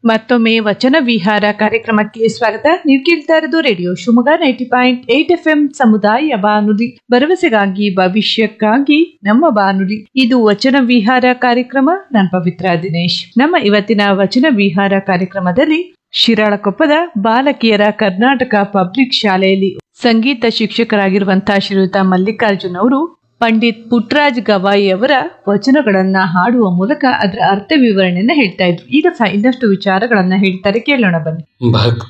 ಮತ್ತೊಮ್ಮೆ ವಚನ ವಿಹಾರ ಕಾರ್ಯಕ್ರಮಕ್ಕೆ ಸ್ವಾಗತ ನೀವು ಕೇಳ್ತಾ ಇರೋದು radio Shivamogga ninety point eight F M ಸಮುದಾಯ ಬಾನುಲಿ ಭರವಸೆಗಾಗಿ ಭವಿಷ್ಯಕ್ಕಾಗಿ ನಮ್ಮ ಬಾನುಲಿ ಇದು ವಚನ ವಿಹಾರ ಕಾರ್ಯಕ್ರಮ ನಾನು ಪವಿತ್ರ ದಿನೇಶ್ ನಮ್ಮ ಇವತ್ತಿನ ವಚನ ವಿಹಾರ ಕಾರ್ಯಕ್ರಮದಲ್ಲಿ ಶಿರಾಳಕೊಪ್ಪದ ಬಾಲಕಿಯರ ಕರ್ನಾಟಕ ಪಬ್ಲಿಕ್ ಶಾಲೆಯಲ್ಲಿ ಸಂಗೀತ ಶಿಕ್ಷಕರಾಗಿರುವಂತಹ ಶ್ರೀಯುತ ಮಲ್ಲಿಕಾರ್ಜುನ್ ಅವರು ಪಂಡಿತ್ ಪುಟ್ರಾಜ್ ಗವಾಯಿ ಅವರ ವಚನಗಳನ್ನ ಹಾಡುವ ಮೂಲಕ ಅದರ ಅರ್ಥ ವಿವರಣೆಯನ್ನ ಹೇಳ್ತಾ ಇದ್ರು ಈಗ ಸಹ ಇನ್ನಷ್ಟು ವಿಚಾರಗಳನ್ನ ಹೇಳ್ತಾರೆ ಕೇಳೋಣ ಬನ್ನಿ ಭಕ್ತ